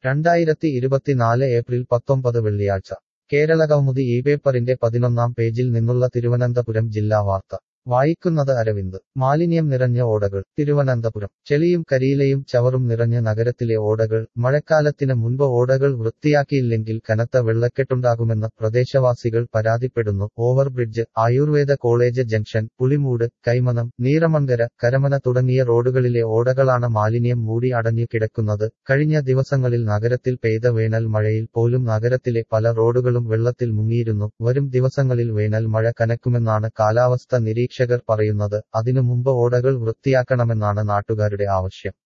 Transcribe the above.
രണ്ടായിരത്തി ഇരുപത്തിനാല് ഏപ്രിൽ പത്തൊമ്പത് വെള്ളിയാഴ്ച കേരളകൗമുദി ഈ പേപ്പറിന്റെ പതിനൊന്നാം പേജിൽ നിന്നുള്ള തിരുവനന്തപുരം ജില്ലാ വാർത്ത വായിക്കുന്നത് അരവിന്ദ് മാലിന്യം നിറഞ്ഞ ഓടകൾ തിരുവനന്തപുരം ചെളിയും കരിയിലയും ചവറും നിറഞ്ഞ നഗരത്തിലെ ഓടകൾ മഴക്കാലത്തിന് മുൻപ് ഓടകൾ വൃത്തിയാക്കിയില്ലെങ്കിൽ കനത്ത വെള്ളക്കെട്ടുണ്ടാകുമെന്ന് പ്രദേശവാസികൾ പരാതിപ്പെടുന്നു overbridge Ayurveda college junction Pulimoodu Kaimanam Neeramankara Karamana തുടങ്ങിയ റോഡുകളിലെ ഓടകളാണ് മാലിന്യം മൂടി അടഞ്ഞു കിടക്കുന്നത് കഴിഞ്ഞ ദിവസങ്ങളിൽ നഗരത്തിൽ പെയ്ത വേനൽ മഴയിൽ പോലും നഗരത്തിലെ പല റോഡുകളും വെള്ളത്തിൽ മുങ്ങിയിരുന്നു വരും ദിവസങ്ങളിൽ വേനൽ മഴ കനക്കുമെന്നാണ് കാലാവസ്ഥ നിരീക്ഷകർ പറയുന്നത് അതിനു മുമ്പ് ഓടകൾ വൃത്തിയാക്കണമെന്നാണ് നാട്ടുകാരുടെ ആവശ്യം